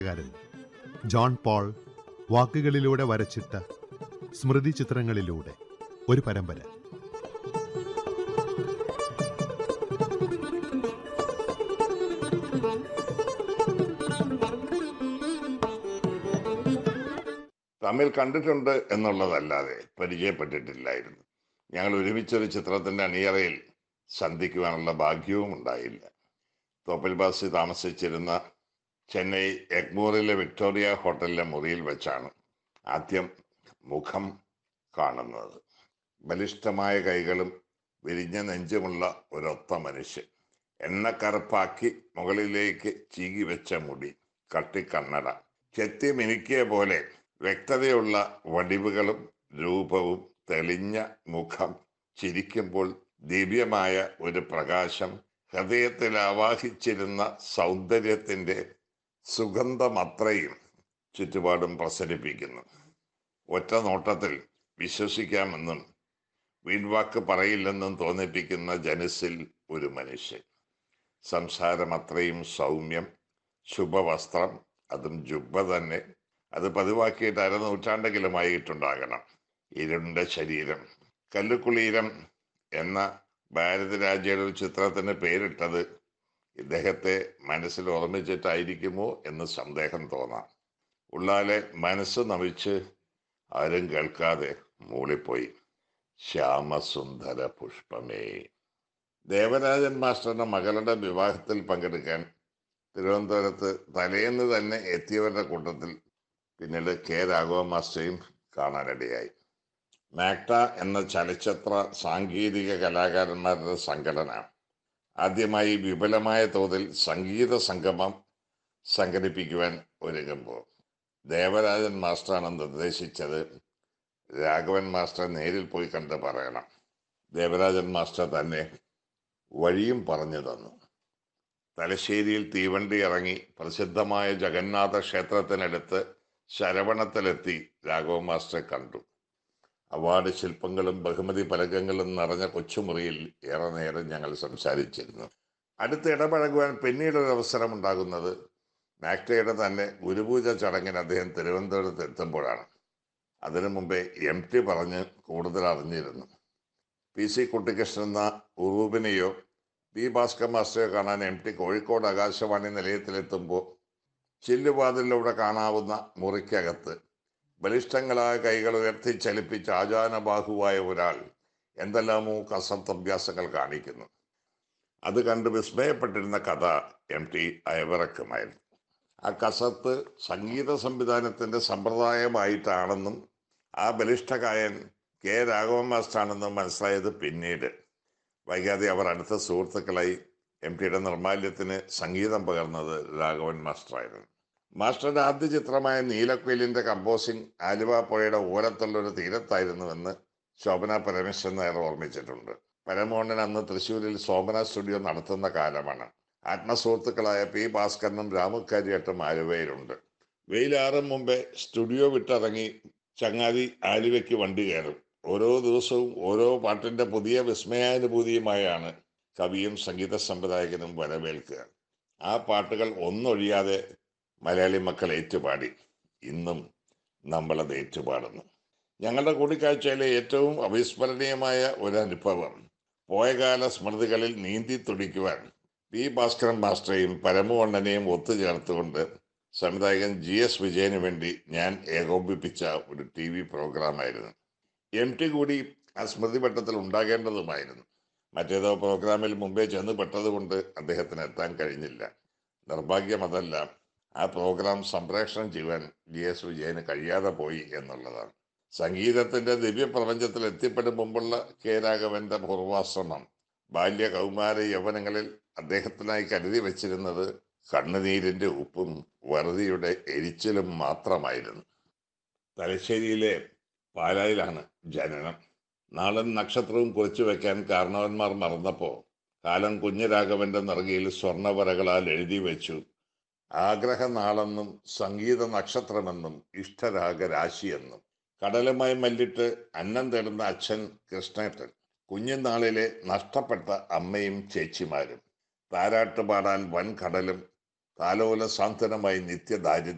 കാരൻ John Paul വാക്കുകളിലൂടെ വരച്ചിട്ട സ്മൃതി ചിത്രങ്ങളിലൂടെ ഒരു പരമ്പര തമ്മിൽ കണ്ടിട്ടുണ്ട് എന്നുള്ളതല്ലാതെ പരിചയപ്പെട്ടിട്ടില്ലായിരുന്നു ഞങ്ങൾ ഒരുമിച്ചൊരു ചിത്രത്തിന്റെ അണിയറയിൽ സന്ധിക്കുവാനുള്ള ഭാഗ്യവും ഉണ്ടായില്ല തോപ്പിൽ ബാസി താമസിച്ചിരുന്ന ചെന്നൈ എഗ്മൂറിലെ വിക്ടോറിയ ഹോട്ടലിലെ മുറിയിൽ വെച്ചാണ് ആദ്യം മുഖം കാണുന്നത് ബലിഷ്ഠമായ കൈകളും വിരിഞ്ഞ നെഞ്ചുമുള്ള ഒരൊത്ത മനുഷ്യൻ എണ്ണക്കറുപ്പാക്കി മുകളിലേക്ക് ചീകി വെച്ച മുടി കട്ടിക്കണ്ണട ചെത്തി മിനുക്കിയ പോലെ വ്യക്തതയുള്ള വടിവുകളും രൂപവും തെളിഞ്ഞ മുഖം ചിരിക്കുമ്പോൾ ദിവ്യമായ ഒരു പ്രകാശം ഹൃദയത്തിൽ ആവാഹിച്ചിരുന്ന സൗന്ദര്യത്തിന്റെ സുഗന്ധമത്രയും ചുറ്റുപാടും പ്രസരിപ്പിക്കുന്നു ഒറ്റ നോട്ടത്തിൽ വിശ്വസിക്കാമെന്നും വീൺവാക്ക് പറയില്ലെന്നും തോന്നിപ്പിക്കുന്ന ജനസിൽ ഒരു മനുഷ്യൻ സംസാരം അത്രയും സൗമ്യം ശുഭവസ്ത്രം അതും ജുബ്ബ തന്നെ അത് പതിവാക്കിയിട്ട് അരനൂറ്റാണ്ടെങ്കിലും ആയിട്ടുണ്ടാകണം ഇരുണ്ട ശരീരം കല്ലുക്കുളീരം എന്ന ഭാരതരാജയുടെ ഒരു ചിത്രത്തിന് പേരിട്ടത് ഇദ്ദേഹത്തെ മനസ്സിൽ ഓർമ്മിച്ചിട്ടായിരിക്കുമോ എന്ന് സന്ദേഹം തോന്നാം ഉള്ളാലെ മനസ്സ് നമിച്ച് ആരും കേൾക്കാതെ മൂളിപ്പോയി ശ്യാമസുന്ദര പുഷ്പമേ ദേവരാജൻ മാസ്റ്ററുടെ മകളുടെ വിവാഹത്തിൽ പങ്കെടുക്കാൻ തിരുവനന്തപുരത്ത് തലേന്ന് തന്നെ എത്തിയവരുടെ കൂട്ടത്തിൽ പിന്നീട് കെ രാഘവ മാസ്റ്ററെയും കാണാനിടയായി മാക്ട എന്ന ചലച്ചിത്ര സാങ്കേതിക കലാകാരന്മാരുടെ സംഘടന ആദ്യമായി വിപുലമായ തോതിൽ സംഗീത സംഗമം സംഘടിപ്പിക്കുവാൻ ഒരുങ്ങുമ്പോൾ ദേവരാജൻ മാസ്റ്ററാണ് നിർദ്ദേശിച്ചത് രാഘവൻ മാസ്റ്റർ നേരിൽ പോയി കണ്ട് പറയണം ദേവരാജൻ മാസ്റ്റർ തന്നെ വഴിയും പറഞ്ഞു തന്നു തലശ്ശേരിയിൽ തീവണ്ടി ഇറങ്ങി പ്രസിദ്ധമായ ജഗന്നാഥ ക്ഷേത്രത്തിനടുത്ത് ശരവണത്തിലെത്തി രാഘവ മാസ്റ്ററെ കണ്ടു അവാർഡ് ശില്പങ്ങളും ബഹുമതി പലകങ്ങളും നിറഞ്ഞ കൊച്ചുമുറിയിൽ ഏറെ നേരം ഞങ്ങൾ സംസാരിച്ചിരുന്നു അടുത്ത് ഇടപഴകുവാൻ പിന്നീട് ഒരു അവസരം ഉണ്ടാകുന്നത് മാക്ടയുടെ തന്നെ ഗുരുപൂജ ചടങ്ങിന് അദ്ദേഹം തിരുവനന്തപുരത്ത് എത്തുമ്പോഴാണ് അതിനു മുമ്പേ എം ടി പറഞ്ഞ് കൂടുതൽ അറിഞ്ഞിരുന്നു പി സി കുട്ടിക്കൃഷ്ണൻ എന്ന ഉറൂബിനെയോ പി ഭാസ്കർ മാസ്റ്ററെ കാണാൻ എം ടി കോഴിക്കോട് ആകാശവാണി നിലയത്തിലെത്തുമ്പോൾ ചില്ലുവാതിലൂടെ കാണാവുന്ന മുറിക്കകത്ത് ബലിഷ്ഠങ്ങളായ കൈകൾ ഉയർത്തി ചലിപ്പിച്ച് ആചാനബാഹുവായ ഒരാൾ എന്തെല്ലാമോ കസത്തഭ്യാസങ്ങൾ കാണിക്കുന്നു അത് കണ്ട് വിസ്മയപ്പെട്ടിരുന്ന കഥ എം ടി അയവിറക്കുമായിരുന്നു ആ കസത്ത് സംഗീത സംവിധാനത്തിന്റെ സമ്പ്രദായമായിട്ടാണെന്നും ആ ബലിഷ്ഠകായൻ കെ രാഘവൻ മാസ്റ്ററാണെന്നും മനസ്സിലായത് പിന്നീട് വൈകാതെ അവർ അടുത്ത സുഹൃത്തുക്കളായി എം ടിയുടെ നിർമാല്യത്തിന് സംഗീതം പകർന്നത് രാഘവൻ മാസ്റ്ററായിരുന്നു മാസ്റ്ററുടെ ആദ്യ ചിത്രമായ നീലക്കുയിലിന്റെ കമ്പോസിംഗ് ആലുവ പുഴയുടെ ഓരത്തുള്ള ഒരു തീരത്തായിരുന്നുവെന്ന് ശോഭന പരമേശ്വരൻ നായർ ഓർമ്മിച്ചിട്ടുണ്ട് പരമോഹനൻ അന്ന് തൃശ്ശൂരിൽ ശോഭന സ്റ്റുഡിയോ നടത്തുന്ന കാലമാണ് ആത്മസുഹൃത്തുക്കളായ പി ഭാസ്കരനും രാമുക്കാരിയായിട്ടും ആലുവയിലുണ്ട് വെയിലാറും മുമ്പേ സ്റ്റുഡിയോ വിട്ടിറങ്ങി ചങ്ങാതി ആലുവയ്ക്ക് വണ്ടി കയറും ഓരോ ദിവസവും ഓരോ പാട്ടിന്റെ പുതിയ വിസ്മയാനുഭൂതിയുമായാണ് കവിയും സംഗീത സംവിധായകനും വരവേൽക്കുക ആ പാട്ടുകൾ ഒന്നൊഴിയാതെ മലയാളി മക്കൾ ഏറ്റുപാടി ഇന്നും നമ്മളത് ഏറ്റുപാടുന്നു ഞങ്ങളുടെ കൂടിക്കാഴ്ചയിലെ ഏറ്റവും അവിസ്മരണീയമായ ഒരു അനുഭവം പോയകാല സ്മൃതികളിൽ നീന്തി തുടിക്കുവാൻ പി ഭാസ്കരൻ മാസ്റ്ററെയും പരമവണ്ണനെയും ഒത്തുചേർത്തുകൊണ്ട് സംവിധായകൻ ജി എസ് വിജയന് വേണ്ടി ഞാൻ ഏകോപിപ്പിച്ച ഒരു ടി വി പ്രോഗ്രാമായിരുന്നു എം ടി കൂടി ആ സ്മൃതിപട്ടത്തിൽ ഉണ്ടാകേണ്ടതുമായിരുന്നു മറ്റേതോ പ്രോഗ്രാമിൽ മുമ്പേ ചെന്ന് പെട്ടതുകൊണ്ട് അദ്ദേഹത്തിന് എത്താൻ കഴിഞ്ഞില്ല നിർഭാഗ്യം അതല്ല ആ പ്രോഗ്രാം സംപ്രേഷണം ചെയ്യുവാൻ ജി എസ് വിജയന് കഴിയാതെ പോയി എന്നുള്ളതാണ് സംഗീതത്തിന്റെ ദിവ്യപ്രപഞ്ചത്തിൽ എത്തിപ്പെടും മുമ്പുള്ള കെ രാഘവന്റെ പൂർവാശ്രമം ബാല്യ കൗമാര യൗവനങ്ങളിൽ അദ്ദേഹത്തിനായി കരുതി വച്ചിരുന്നത് കണ്ണുനീരിന്റെ ഉപ്പും വറുതിയുടെ എരിച്ചിലും മാത്രമായിരുന്നു തലശ്ശേരിയിലെ പാലായിലാണ് ജനനം നാളൻ നക്ഷത്രവും കുറിച്ചു വെക്കാൻ കാരണവന്മാർ മറന്നപ്പോ കാലം കുഞ്ഞരാഘവന്റെ നിറകിയിൽ സ്വർണവരകളാൽ എഴുതി വെച്ചു ആഗ്രഹനാളെന്നും സംഗീത നക്ഷത്രമെന്നും ഇഷ്ടരാഗ രാശിയെന്നും കടലുമായി മല്ലിട്ട് അന്നം തേടുന്ന അച്ഛൻ കൃഷ്ണേട്ടൻ കുഞ്ഞുനാളിലെ നഷ്ടപ്പെട്ട അമ്മയും ചേച്ചിമാരും താരാട്ട് പാടാൻ വൻകടലും താലോല സാന്ത്വനമായി നിത്യദാരിദ്ര്യം